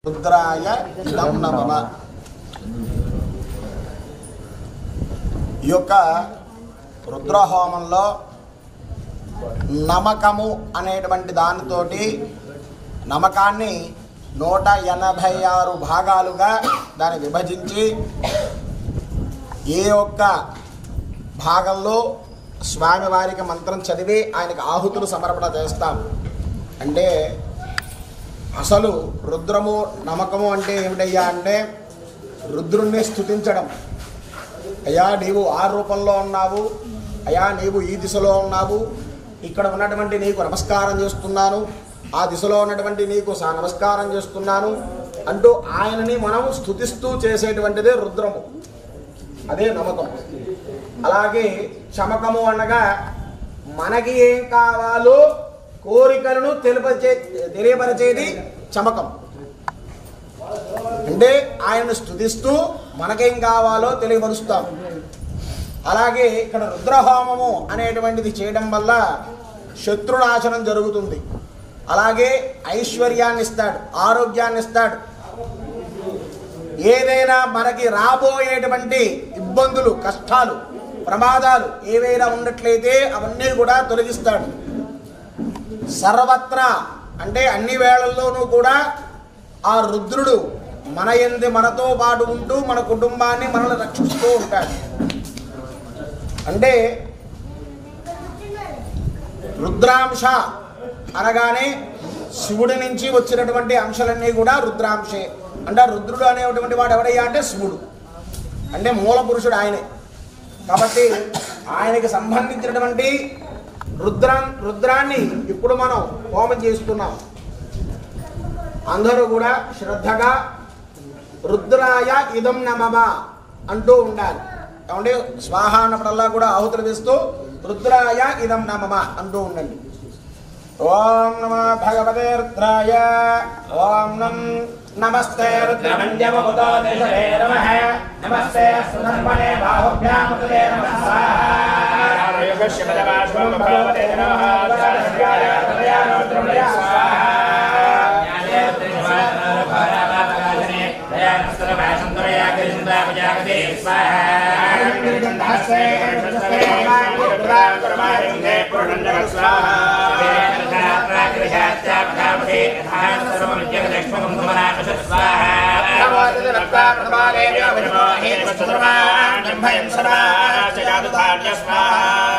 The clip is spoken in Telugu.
రుద్రాయ ఇదం నమః ఈ యొక్క రుద్రహోమంలో నమకము అనేటువంటి దానితోటి నమకాన్ని నూట ఎనభై ఆరు భాగాలుగా దాన్ని విభజించి ఏ ఒక్క భాగంలో స్వామివారికి మంత్రం చదివి ఆయనకు ఆహుతులు సమర్పణ చేస్తాం అంటే అసలు రుద్రము నమ్మకము అంటే ఏమిటయ్యా అంటే రుద్రుణ్ణి స్థుతించడం అయ్యా నీవు ఆ రూపంలో ఉన్నావు అయ్యా నీవు ఈ దిశలో ఉన్నావు ఇక్కడ ఉన్నటువంటి నీకు నమస్కారం చేస్తున్నాను ఆ దిశలో ఉన్నటువంటి నీకు సా నమస్కారం చేస్తున్నాను అంటూ ఆయనని మనం స్థుతిస్తూ చేసేటువంటిదే రుద్రము అదే నమ్మకం అలాగే చమకము అనగా మనకి ఏం కావాలో కోరికలను తెలుపచే తెలియపరిచేది చమకం అంటే ఆయనను స్థుతిస్తూ మనకేం కావాలో తెలియపరుస్తాం అలాగే ఇక్కడ రుద్రహోమము అనేటువంటిది చేయడం వల్ల శత్రునాశనం జరుగుతుంది అలాగే ఐశ్వర్యాన్ని ఇస్తాడు ఆరోగ్యాన్ని ఇస్తాడు ఏదైనా మనకి రాబోయేటువంటి ఇబ్బందులు కష్టాలు ప్రమాదాలు ఏవైనా ఉన్నట్లయితే అవన్నీ కూడా తొలగిస్తాడు సర్వత్రా అంటే అన్ని వేళల్లోనూ కూడా ఆ రుద్రుడు మన ఎందు మనతో పాటు ఉంటూ మన కుటుంబాన్ని మనల్ని రక్షిస్తూ ఉంటాడు అంటే రుద్రాంశ అనగానే శివుడి నుంచి వచ్చినటువంటి అంశాలన్నీ కూడా రుద్రాంశే అంటే రుద్రుడు అనేటువంటి వాడు ఎవడయ్యా అంటే శివుడు అంటే మూల పురుషుడు ఆయనే కాబట్టి ఆయనకి సంబంధించినటువంటి రుద్రా రుద్రాన్ని ఇప్పుడు మనం హోమం చేస్తున్నాం అందరూ కూడా శ్రద్ధగా రుద్రాయ ఇదం నమమ అంటూ ఉండాలి ఏమంటే స్వాహ అన్నప్పుడల్లా కూడా ఆహుతులు వేస్తూ రుద్రాయ ఇదం నమమ అంటూ ఉండండి ఓం నమ భగవతే రుద్రాయ ఓం నం నమస్తే రుద్రమంజమముతో దేశే నమః నమస్తే సుధర్మణే బాహుభ్యాముదే నమః స్వాహ